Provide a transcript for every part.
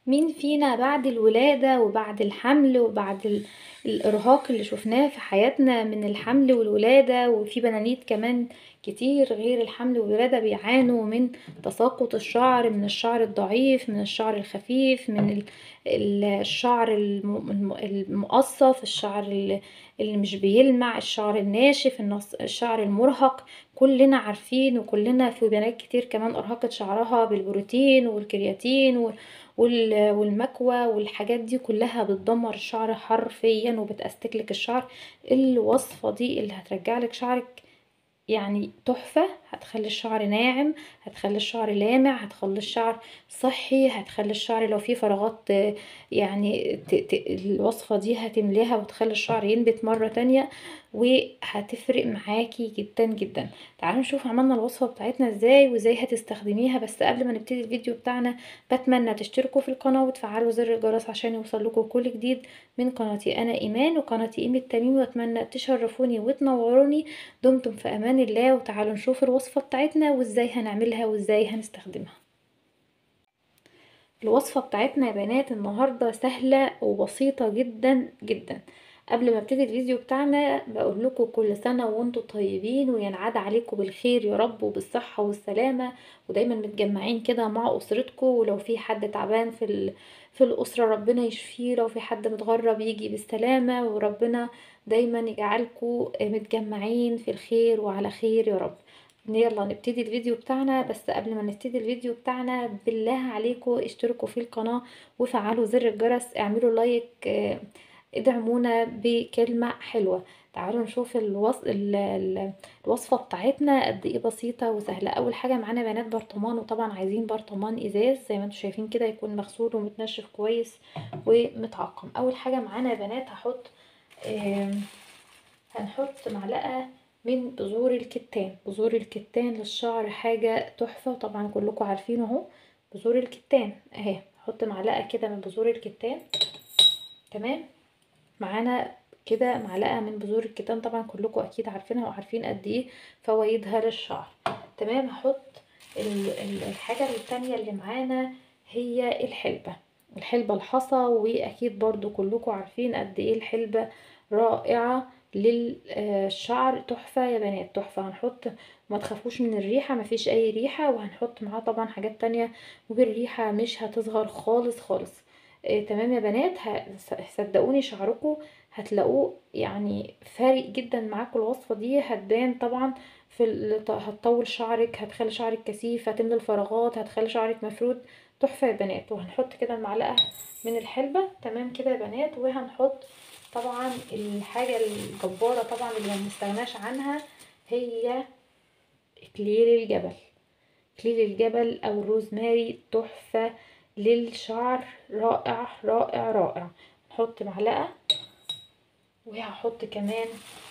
مين فينا بعد الولادة وبعد الحمل وبعد ال- الإرهاق اللي شفناه في حياتنا من الحمل والولادة وفي بنانيت كمان كتير غير الحمل والولادة بيعانوا من تساقط الشعر من الشعر الضعيف من الشعر الخفيف من ال- ال- الشعر الم- الم- المقصف الشعر اللي اللي مش بيلمع الشعر الناشف النص- الشعر المرهق كلنا عارفين وكلنا في بنات كتير كمان أرهقت شعرها بالبروتين والكرياتين و- وال- والمكوى والحاجات دي كلها بتدمر الشعر حرفيا وبتأستكلك الشعر الوصفة دي اللي هترجعلك شعرك يعني تحفة هتخلي الشعر ناعم هتخلي الشعر لامع هتخلي الشعر صحي هتخلي الشعر لو فيه فراغات آه، يعني ت... ت... الوصفة دي هتمليها وتخلي الشعر ينبت مرة تانية وهتفرق معاكي جدا جدا تعالوا نشوف عملنا الوصفة بتاعتنا ازاي وازاي هتستخدميها بس قبل ما نبتدي الفيديو بتاعنا بتمنى تشتركوا في القناة وتفعلوا زر الجرس عشان يوصلكوا كل جديد من قناتي انا ايمان وقناتي ايمة تميم واتمنى تشرفوني وتنوروني دمتم في امان الله وتعالوا نشوف الوصفة بتاعتنا وازاي هنعملها وازاي هنستخدمها الوصفة بتاعتنا يا بنات النهاردة سهلة وبسيطة جدا جدا قبل ما ابتدي الفيديو بتاعنا بقول لكم كل سنة وانتم طيبين وينعاد عليكم بالخير يا رب وبالصحة والسلامة ودايما متجمعين كده مع اسرتكم ولو في حد تعبان في ال... في الأسرة ربنا يشفيه لو في حد متغرب يجي بالسلامة وربنا دايما يجعلكم متجمعين في الخير وعلى خير يا رب يلا نبتدي الفيديو بتاعنا بس قبل ما نبتدي الفيديو بتاعنا بالله عليكم اشتركوا في القناة وفعلوا زر الجرس اعملوا لايك اه، ادعمونا بكلمة حلوة تعالوا نشوف الوص... ال- ال- الوصفة بتاعتنا قد ايه بسيطة وسهلة اول حاجة معانا بنات برطمان وطبعا عايزين برطمان ازاز زي ما انتم شايفين كده يكون مغسول ومتنشف كويس ومتعقم اول حاجة معانا يا بنات هحط آم، هنحط معلقة من بذور الكتان بذور الكتان للشعر حاجة تحفة طبعا كلكم عارفين اهو بذور الكتان اهي هحط معلقة كده من بذور الكتان تمام معانا كده معلقة من بذور الكتان طبعا كلكم اكيد عارفينها وعارفين قد ايه فوائدها للشعر تمام هحط ال- ال- الحاجة التانية اللي معانا هي الحلبة الحلبة الحصى واكيد برضو كلكم عارفين قد ايه الحلبة رائعة للشعر تحفة يا بنات تحفة هنحط ما تخافوش من الريحة مفيش اي ريحة وهنحط معاه طبعا حاجات تانية والريحة مش هتصغر خالص خالص آه تمام يا بنات ه- صدقوني شعركم هتلاقوه يعني فارق جدا معاكم الوصفة دي هتبان طبعا في ال- هتطول شعرك هتخلي شعرك كثيف هتملى الفراغات هتخلي شعرك مفرود تحفة يا بنات وهنحط كده المعلقة من الحلبة تمام كده يا بنات وهنحط طبعا الحاجة الجبارة طبعا اللي ما بنستغناش عنها هي اكليل الجبل اكليل الجبل او الروزماري تحفة للشعر رائع رائع رائع نحط معلقة وهحط كمان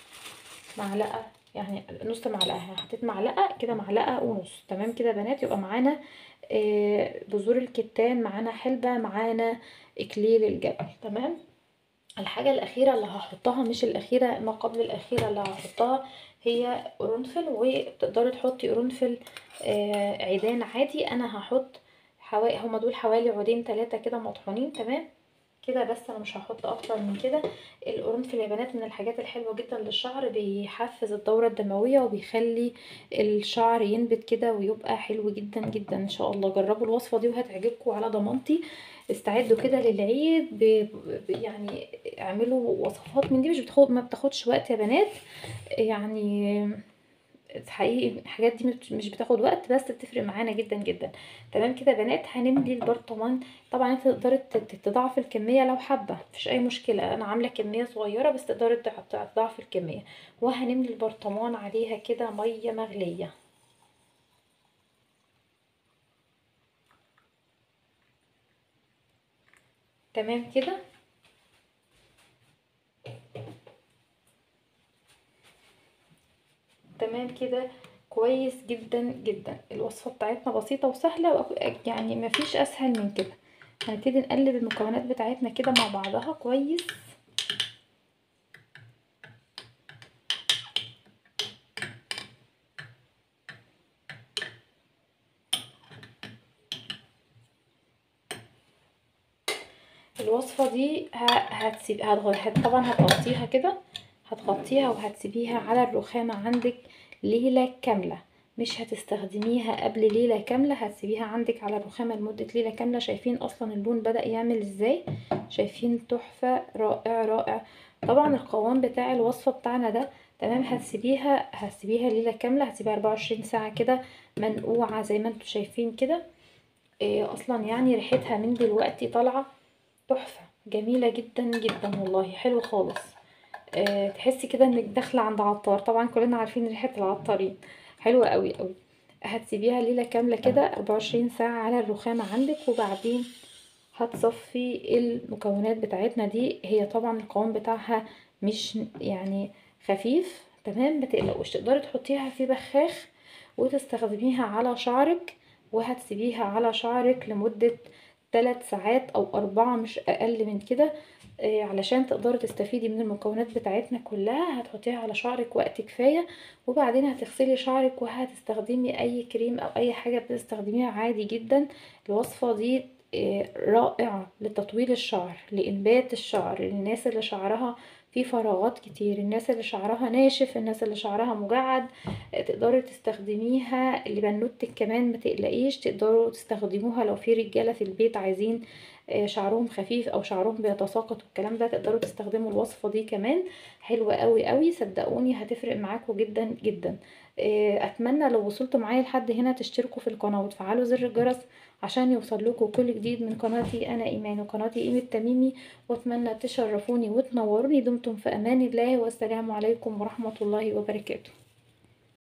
معلقة يعني نص معلقة أنا حطيت معلقة كده معلقة ونص تمام كده يا بنات يبقى معانا آه، بذور الكتان معانا حلبة معانا اكليل الجبل تمام الحاجة الأخيرة اللي هحطها مش الأخيرة ما قبل الأخيرة اللي هحطها هي قرنفل وتقدري تحطي قرنفل آه، عيدان عادي أنا هحط حوالي هما دول حوالي عودين تلاتة كده مطحونين تمام كده بس انا مش هحط اكتر من كده القرنفل يا بنات من الحاجات الحلوه جدا للشعر بيحفز الدوره الدمويه وبيخلي الشعر ينبت كده ويبقى حلو جدا جدا ان شاء الله جربوا الوصفه دي وهتعجبكم على ضمانتي استعدوا كده للعيد ب... ب... يعني اعملوا وصفات من دي مش بتاخد ما بتاخدش وقت يا بنات يعني حقيقي الحاجات دي مش- مش بتاخد وقت بس بتفرق معانا جدا جدا تمام كده يا بنات هنملي البرطمان طبعا انت تقدري ت- ت- تضاعفي الكميه لو حابه مفيش اي مشكله انا عامله كميه صغيره بس تقدري تع- تضاعفي الكميه وهنملي البرطمان عليها كده ميه مغليه تمام كده تمام كده كويس جدا جدا الوصفة بتاعتنا بسيطة وسهلة وأك- يعني مفيش أسهل من كده هنبتدي نقلب المكونات بتاعتنا كده مع بعضها كويس الوصفة دي هتسيب هتغ... طبعا هتغطيها كده هتغطيها وهتسيبيها على الرخامة عندك ليلة كاملة مش هتستخدميها قبل ليلة كاملة هتسيبيها عندك على الرخامة لمدة ليلة كاملة شايفين اصلا اللون بدأ يعمل ازاي شايفين تحفة رائع رائع طبعا القوام بتاع الوصفة بتاعنا ده تمام هتسيبيها هتسيبيها ليلة كاملة هتسيبيها 24 ساعة كده منقوعة زي ما انتوا شايفين كده إيه اصلا يعني ريحتها من دلوقتي طالعة تحفة جميلة جدا جدا والله حلو خالص إيه تحسي كده انك داخلة عند عطار طبعا كلنا عارفين ريحة العطارين حلوة قوي قوي هتسيبيها ليلة كاملة كده 24 ساعة على الرخامة عندك وبعدين هتصفي المكونات بتاعتنا دي هي طبعا القوام بتاعها مش يعني خفيف تمام متقلقوش تقدري تحطيها في بخاخ وتستخدميها على شعرك وهتسيبيها على شعرك لمدة 3 ساعات او اربعة مش اقل من كده آه علشان تقدري تستفيدي من المكونات بتاعتنا كلها هتحطيها على شعرك وقت كفاية وبعدين هتغسلي شعرك وهتستخدمي اي كريم او اي حاجة بتستخدميها عادي جدا الوصفة دي آه رائعة لتطويل الشعر لإنبات الشعر للناس اللي شعرها في فراغات كتير الناس اللي شعرها ناشف الناس اللي شعرها مجعد تقدري تستخدميها اللي بنوتك كمان ما تقلقيش تقدروا تستخدموها لو في رجاله في البيت عايزين شعرهم خفيف او شعرهم بيتساقط والكلام ده تقدروا تستخدموا الوصفه دي كمان حلوه قوي قوي صدقوني هتفرق معاكم جدا جدا اتمنى لو وصلتوا معايا لحد هنا تشتركوا في القناه وتفعلوا زر الجرس عشان يوصل لكم كل جديد من قناتي انا ايمان وقناتي ايمة تميمي واتمنى تشرفوني وتنوروني دمتم في امان الله والسلام عليكم ورحمه الله وبركاته